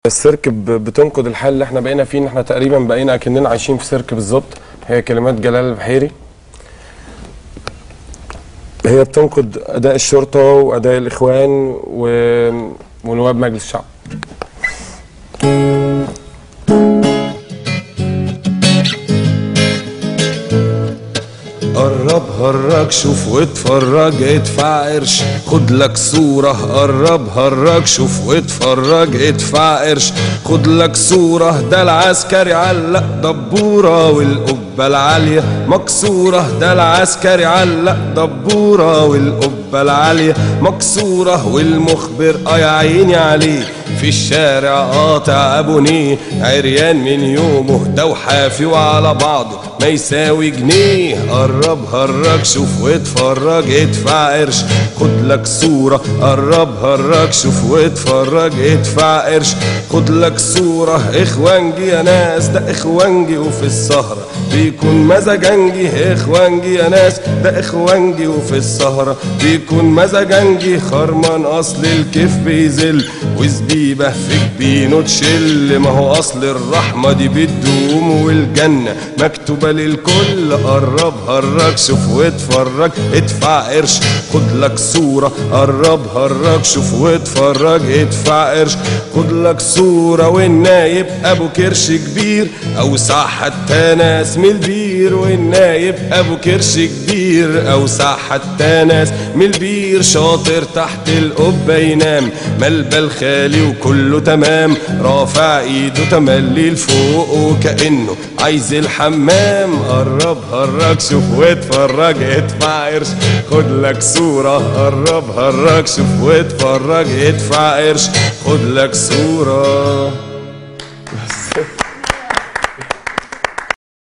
السيرك ب- بتنقد الحال اللي احنا بقينا فيه ان احنا تقريبا بقينا اكننا عايشين في سيرك بالظبط هي كلمات جلال البحيري هي بتنقد اداء الشرطه واداء الاخوان و... ونواب مجلس الشعب قرب هرج شوف واتفرج ادفع قرش خد لك صورة قرب هرج شوف واتفرج ادفع قرش خد لك صورة ده العسكري علق دبورة والقبة العالية مكسورة ده العسكري علق دبورة والقبة العالية مكسورة والمخبر اه يا عيني عليه في الشارع قاطع ابونيه عريان من يومه ده وحافي وعلى بعضه ما يساوي جنيه قرب هرج شوف واتفرج ادفع قرش خد لك صورة قرب هرج شوف واتفرج ادفع قرش خد لك صورة اخوانجي يا ناس ده اخوانجي وفي السهرة بيكون مزاجنجي اخوانجي يا ناس ده اخوانجي وفي السهرة بيكون مزاجنجي خرمان اصل الكيف بيزل وزبيبة في جبينه تشل ما هو اصل الرحمة دي بتدوم والجنة مكتوبة للكل قرب هرج شوف واتفرج ادفع قرش خد لك صورة قرب هرج شوف واتفرج ادفع قرش خد لك صورة والنايب ابو كرش كبير اوسع حتى ناس من البير والنايب ابو كرش كبير اوسع حتى ناس من البير شاطر تحت القبة ينام ملبل خالي وكله تمام رافع ايده تملي لفوق وكأنه عايز الحمام قرب هرج شوف واتفرج ادفع قرش خد لك صورة قرب هرج شوف واتفرج ادفع قرش خد لك صورة